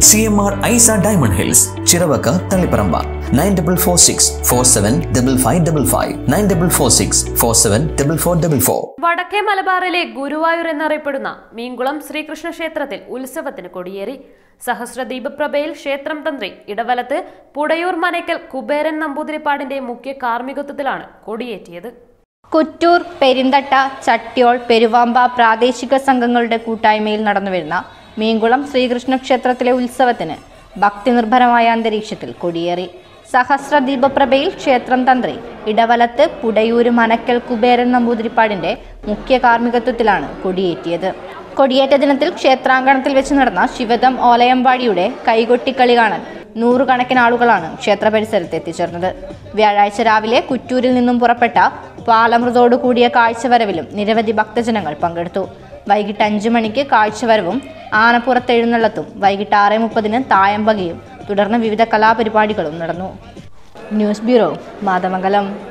C M R ഐസ diamond hills Chiravakku Taliparamba nine double four six four seven double five double five nine double four six four seven double four double four വടക്കേ മലബാറിലെ ഗുരുവായൂർ എന്നറിയപ്പെടുന്ന മീൻകുളം ശ്രീകൃഷ്ണ ക്ഷേത്രത്തിൽ ഉത്സവത്തിന് കൊടിയേറി സഹസ്രദീപപ്രഭയിൽ ക്ഷേത്രം തന്ത്രി ഇടവലത്ത് പുടയൂർ മനയ്ക്കൽ കുബേരൻ നമ്പൂതിരിപ്പാടിന്റെ മുഖ്യ കാർമ്മികത്വത്തിലാണ് കൊടിയേറ്റിയത് കുറ്റൂർ പെരിന്തട്ട ചട്ട്യോൾ പെരുവാമ്പ പ്രാദേശിക സംഘങ്ങളുടെ കൂട്ടായ്മയിൽ നടന്നുവരുന്ന മീൻകുളം ശ്രീകൃഷ്ണ ക്ഷേത്രത്തിലെ ഉത്സവത്തിന് ഭക്തിനിർഭരമായ അന്തരീക്ഷത്തിൽ കൊടിയേറി സഹസ്ര ദീപപ്രഭയിൽ ക്ഷേത്രം തന്ത്രി ഇടവലത്ത് പുടയൂര് മനക്കൽ കുബേരൻ നമ്പൂതിരിപ്പാടിന്റെ മുഖ്യ കാർമ്മികത്വത്തിലാണ് കൊടിയേറ്റിയത് കൊടിയേറ്റ ദിനത്തിൽ ക്ഷേത്രാങ്കണത്തിൽ വെച്ച് നടന്ന ശിവദം ഓലയമ്പാടിയുടെ കൈകൊട്ടിക്കളി കാണാൻ നൂറുകണക്കിന് ആളുകളാണ് ക്ഷേത്ര പരിസരത്ത് എത്തിച്ചേർന്നത് വ്യാഴാഴ്ച രാവിലെ കുറ്റൂരിൽ നിന്നും പുറപ്പെട്ട പാലമൃതോടു കൂടിയ കാഴ്ചവരവിലും നിരവധി ഭക്തജനങ്ങൾ പങ്കെടുത്തു വൈകിട്ട് അഞ്ചു മണിക്ക് കാഴ്ചവരവും ആനപ്പുറത്തെഴുന്നള്ളത്തും വൈകിട്ട് ആറ് മുപ്പതിന് തായമ്പകയും തുടർന്ന് വിവിധ കലാപരിപാടികളും നടന്നു ന്യൂസ് ബ്യൂറോ മാതമംഗലം